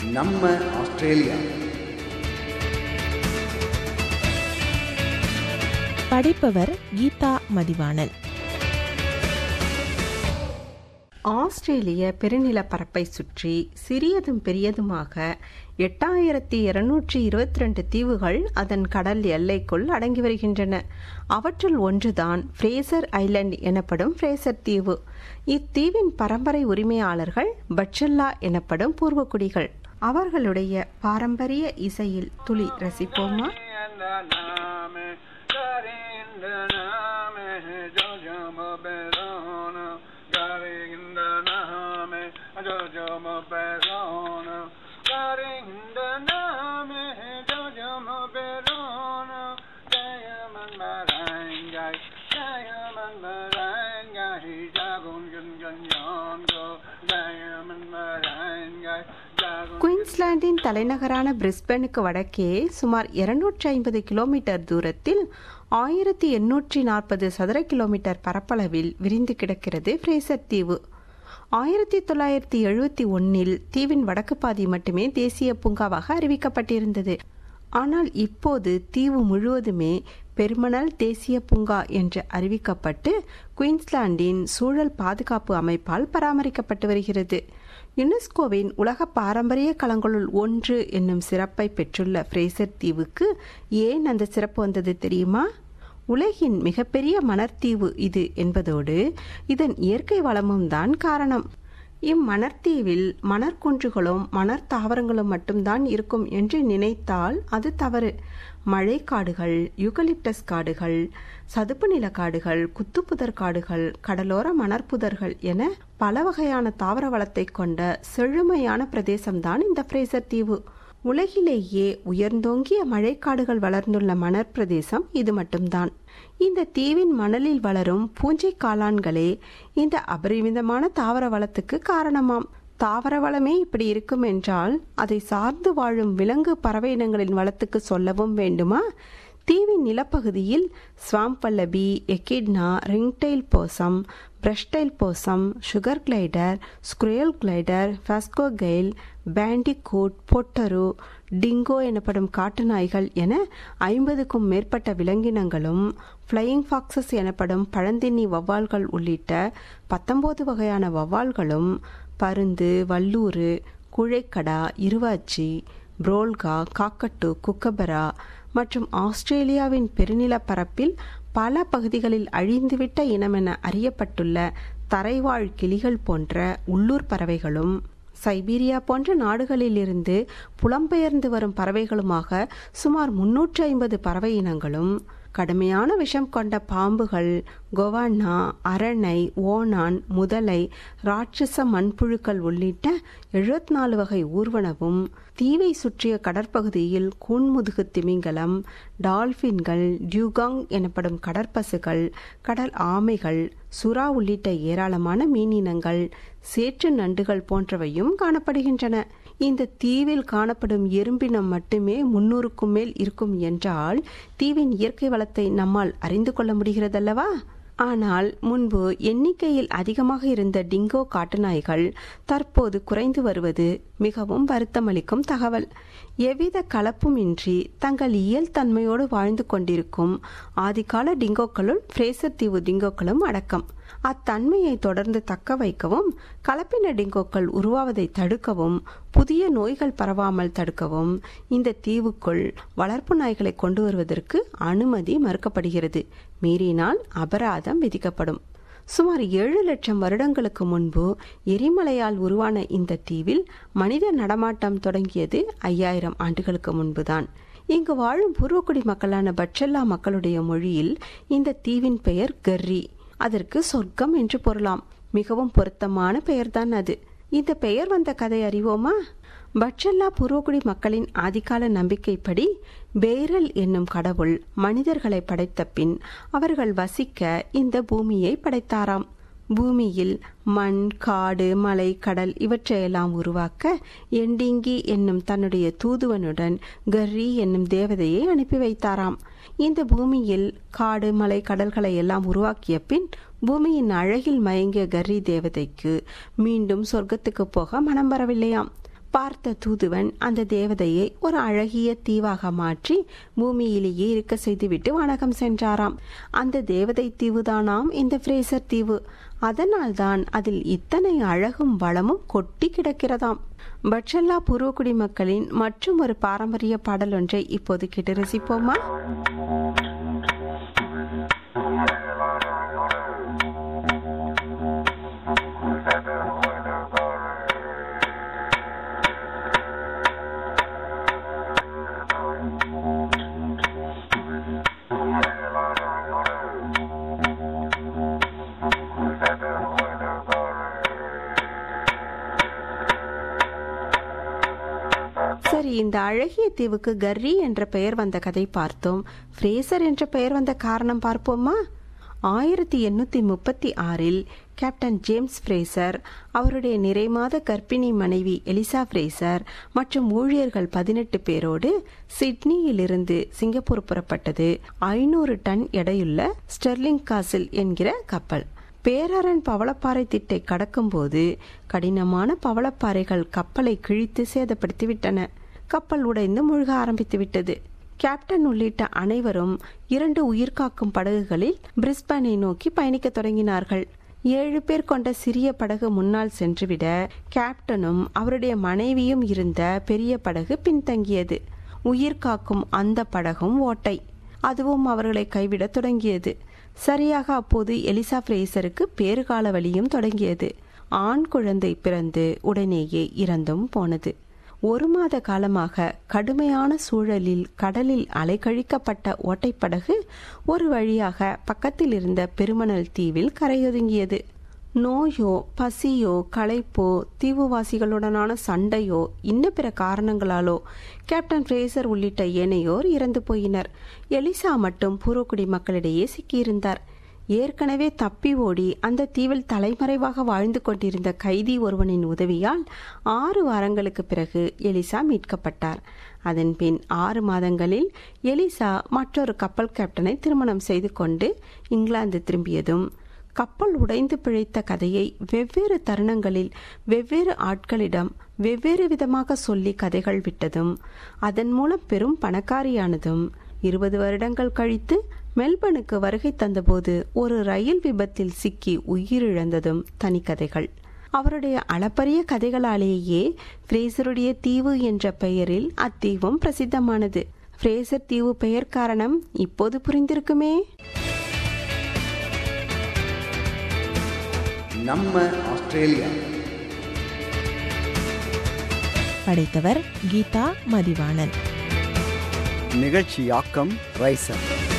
நம்ம ஆஸ்திரேலியா படிப்பவர் கீதா மதிவாணன் ஆஸ்திரேலிய பெருநிலப்பரப்பை சுற்றி சிறியதும் பெரியதுமாக எட்டாயிரத்தி இருநூற்றி இருபத்தி ரெண்டு தீவுகள் அதன் கடல் எல்லைக்குள் அடங்கி வருகின்றன அவற்றுள் ஒன்றுதான் ஃப்ரேசர் ஐலண்ட் எனப்படும் ஃப்ரேசர் தீவு இத்தீவின் பரம்பரை உரிமையாளர்கள் பட்சல்லா எனப்படும் பூர்வக்குடிகள் அவர்களுடைய பாரம்பரிய இசையில் துளி ரசிப்போமா குயின்ஸ்லாந்தின் தலைநகரான பிரிஸ்பனுக்கு வடக்கே சுமார் இருநூற்றி ஐம்பது கிலோமீட்டர் தூரத்தில் ஆயிரத்தி எண்ணூற்றி நாற்பது சதுர கிலோமீட்டர் பரப்பளவில் விரிந்து கிடக்கிறது ஃப்ரேசர் தீவு ஆயிரத்தி தொள்ளாயிரத்தி எழுபத்தி ஒன்னில் தீவின் வடக்கு பாதி மட்டுமே தேசிய பூங்காவாக அறிவிக்கப்பட்டிருந்தது ஆனால் இப்போது தீவு முழுவதுமே பெருமணல் தேசிய பூங்கா என்று அறிவிக்கப்பட்டு குயின்ஸ்லாண்டின் சூழல் பாதுகாப்பு அமைப்பால் பராமரிக்கப்பட்டு வருகிறது யுனெஸ்கோவின் உலக பாரம்பரிய களங்களுள் ஒன்று என்னும் சிறப்பை பெற்றுள்ள ஃப்ரேசர் தீவுக்கு ஏன் அந்த சிறப்பு வந்தது தெரியுமா உலகின் மிகப்பெரிய மணற்தீவு இது என்பதோடு இதன் இயற்கை வளமும் தான் காரணம் இம்மணற்தீவில் மணற்குன்றுகளும் மணர் தாவரங்களும் மட்டும்தான் இருக்கும் என்று நினைத்தால் அது தவறு மழைக்காடுகள் யூகலிப்டஸ் காடுகள் சதுப்பு நில காடுகள் குத்துப்புதர் காடுகள் கடலோர மணற்புதர்கள் என பல வகையான தாவர வளத்தை கொண்ட செழுமையான பிரதேசம்தான் இந்த ஃப்ரேசர் தீவு உலகிலேயே உயர்ந்தோங்கிய மழைக்காடுகள் வளர்ந்துள்ள மணற்பிரதேசம் இது மட்டும்தான் இந்த தீவின் மணலில் வளரும் பூஞ்சை காளான்களே இந்த அபரிமிதமான தாவர வளத்துக்கு காரணமாம் தாவர வளமே இப்படி இருக்கும் என்றால் அதை சார்ந்து வாழும் விலங்கு பறவை இனங்களின் வளத்துக்கு சொல்லவும் வேண்டுமா தீவின் நிலப்பகுதியில் swamp wallaby echidna ringtail possum brushtail possum sugar glider squirrel glider phascogale bandicoot potoroo dingo எனப்படும் காட்டு நாய்கள் என ஐம்பதுக்கும் மேற்பட்ட விலங்கினங்களும் ஃப்ளையிங் ஃபாக்சஸ் எனப்படும் பழந்தின்னி வவ்வால்கள் உள்ளிட்ட பத்தொன்பது வகையான வவ்வால்களும் பருந்து வல்லூறு குழைக்கடா இருவாச்சி புரோல்கா காக்கட்டு குக்கபரா மற்றும் ஆஸ்திரேலியாவின் பெருநிலப்பரப்பில் பல பகுதிகளில் அழிந்துவிட்ட இனமென அறியப்பட்டுள்ள தரைவாழ் கிளிகள் போன்ற உள்ளூர் பறவைகளும் சைபீரியா போன்ற நாடுகளிலிருந்து புலம்பெயர்ந்து வரும் பறவைகளுமாக சுமார் முன்னூற்றி ஐம்பது பறவை இனங்களும் கடுமையான விஷம் கொண்ட பாம்புகள் கொவானா அரணை ஓனான் முதலை ராட்சச மண்புழுக்கள் உள்ளிட்ட எழுபத்தி நாலு வகை ஊர்வனவும் தீவை சுற்றிய கடற்பகுதியில் கூன்முதுகு திமிங்கலம் டால்பின்கள் டியூகாங் எனப்படும் கடற்பசுகள் கடல் ஆமைகள் சுறா உள்ளிட்ட ஏராளமான மீனினங்கள் சேற்று நண்டுகள் போன்றவையும் காணப்படுகின்றன இந்த தீவில் காணப்படும் எறும்பினம் மட்டுமே முன்னூறுக்கும் மேல் இருக்கும் என்றால் தீவின் இயற்கை வளத்தை நம்மால் அறிந்து கொள்ள முடிகிறதல்லவா ஆனால் முன்பு எண்ணிக்கையில் அதிகமாக இருந்த டிங்கோ காட்டுநாய்கள் தற்போது குறைந்து வருவது மிகவும் வருத்தமளிக்கும் தகவல் எவ்வித கலப்பும் இன்றி தங்கள் இயல் தன்மையோடு வாழ்ந்து கொண்டிருக்கும் ஆதிகால டிங்கோக்களுள் ஃப்ரேசர் தீவு டிங்கோக்களும் அடக்கம் அத்தன்மையை தொடர்ந்து தக்க வைக்கவும் கலப்பின டிங்கோக்கள் உருவாவதை தடுக்கவும் புதிய நோய்கள் பரவாமல் தடுக்கவும் இந்த தீவுக்குள் வளர்ப்பு நாய்களை கொண்டு வருவதற்கு அனுமதி மறுக்கப்படுகிறது மீறினால் அபராதம் விதிக்கப்படும் சுமார் ஏழு லட்சம் வருடங்களுக்கு முன்பு எரிமலையால் உருவான இந்த தீவில் மனித நடமாட்டம் தொடங்கியது ஐயாயிரம் ஆண்டுகளுக்கு முன்புதான் இங்கு வாழும் பூர்வக்குடி மக்களான பட்சல்லா மக்களுடைய மொழியில் இந்த தீவின் பெயர் கர்ரி அதற்கு சொர்க்கம் என்று பொருளாம் மிகவும் பொருத்தமான பெயர்தான் அது இந்த பெயர் வந்த கதை அறிவோமா பட்சல்லா பூர்வகுடி மக்களின் ஆதிகால நம்பிக்கைப்படி பேரல் என்னும் கடவுள் மனிதர்களை படைத்த பின் அவர்கள் வசிக்க இந்த பூமியை படைத்தாராம் பூமியில் மண் காடு மலை கடல் இவற்றையெல்லாம் உருவாக்க எண்டிங்கி என்னும் தன்னுடைய தூதுவனுடன் கர்ரி என்னும் தேவதையை அனுப்பி வைத்தாராம் இந்த பூமியில் காடு மலை கடல்களை எல்லாம் உருவாக்கிய பின் பூமியின் அழகில் மயங்கிய கர்ரி தேவதைக்கு மீண்டும் சொர்க்கத்துக்கு போக மனம் வரவில்லையாம் பார்த்த தூதுவன் அந்த தேவதையை ஒரு அழகிய தீவாக மாற்றி பூமியிலேயே இருக்க செய்துவிட்டு வணக்கம் சென்றாராம் அந்த தேவதை தீவுதானாம் இந்த பிரேசர் தீவு அதனால்தான் அதில் இத்தனை அழகும் வளமும் கொட்டி கிடக்கிறதாம் பட்சல்லா பூர்வக்குடி மக்களின் மற்றும் ஒரு பாரம்பரிய பாடல் ஒன்றை இப்போது கேட்டு ரசிப்போமா சரி இந்த அழகிய தீவுக்கு கர்ரி என்ற பெயர் வந்த கதை பார்த்தோம் ஃப்ரேசர் என்ற பெயர் வந்த காரணம் பார்ப்போமா ஆயிரத்தி எண்ணூத்தி முப்பத்தி ஆறில் கேப்டன் ஜேம்ஸ் ஃப்ரேசர் அவருடைய நிறைமாத கர்ப்பிணி மனைவி எலிசா ஃப்ரேசர் மற்றும் ஊழியர்கள் பதினெட்டு பேரோடு சிட்னியிலிருந்து சிங்கப்பூர் புறப்பட்டது ஐநூறு டன் எடையுள்ள ஸ்டெர்லிங் காசில் என்கிற கப்பல் பேரரன் பவளப்பாறை திட்டை கடக்கும்போது கடினமான பவளப்பாறைகள் கப்பலை கிழித்து சேதப்படுத்திவிட்டன கப்பல் உடைந்து முழுக ஆரம்பித்து விட்டது கேப்டன் உள்ளிட்ட அனைவரும் இரண்டு உயிர்காக்கும் படகுகளில் பிரிஸ்பனை நோக்கி பயணிக்க தொடங்கினார்கள் ஏழு பேர் கொண்ட சிறிய படகு முன்னால் சென்றுவிட கேப்டனும் அவருடைய மனைவியும் இருந்த பெரிய படகு பின்தங்கியது உயிர் காக்கும் அந்த படகும் ஓட்டை அதுவும் அவர்களை கைவிட தொடங்கியது சரியாக அப்போது எலிசா பிரேசருக்கு பேறுகால வலியும் தொடங்கியது ஆண் குழந்தை பிறந்து உடனேயே இறந்தும் போனது ஒரு மாத காலமாக கடுமையான சூழலில் கடலில் அலைக்கழிக்கப்பட்ட ஓட்டைப்படகு ஒரு வழியாக பக்கத்தில் இருந்த பெருமணல் தீவில் கரையொதுங்கியது நோயோ பசியோ களைப்போ தீவுவாசிகளுடனான சண்டையோ இன்ன பிற காரணங்களாலோ கேப்டன் ஃப்ரேசர் உள்ளிட்ட ஏனையோர் இறந்து போயினர் எலிசா மட்டும் பூர்வக்குடி மக்களிடையே சிக்கியிருந்தார் ஏற்கனவே தப்பி ஓடி அந்த தீவில் தலைமறைவாக வாழ்ந்து கொண்டிருந்த கைதி ஒருவனின் உதவியால் ஆறு வாரங்களுக்கு பிறகு எலிசா மீட்கப்பட்டார் அதன் பின் ஆறு மாதங்களில் எலிசா மற்றொரு கப்பல் கேப்டனை திருமணம் செய்து கொண்டு இங்கிலாந்து திரும்பியதும் கப்பல் உடைந்து பிழைத்த கதையை வெவ்வேறு தருணங்களில் வெவ்வேறு ஆட்களிடம் வெவ்வேறு விதமாக சொல்லி கதைகள் விட்டதும் அதன் மூலம் பெரும் பணக்காரியானதும் இருபது வருடங்கள் கழித்து மெல்பனுக்கு வருகை தந்தபோது ஒரு ரயில் விபத்தில் சிக்கி உயிரிழந்ததும் தனிக்கதைகள் அவருடைய அளப்பரிய கதைகளாலேயே பிரேசருடைய தீவு என்ற பெயரில் அத்தீவும் பிரசித்தமானது பிரேசர் தீவு பெயர் காரணம் இப்போது புரிந்திருக்குமே நம்ம ஆஸ்திரேலியா படைத்தவர் கீதா மதிவாணன் நிகழ்ச்சியாக்கம் ரைசர்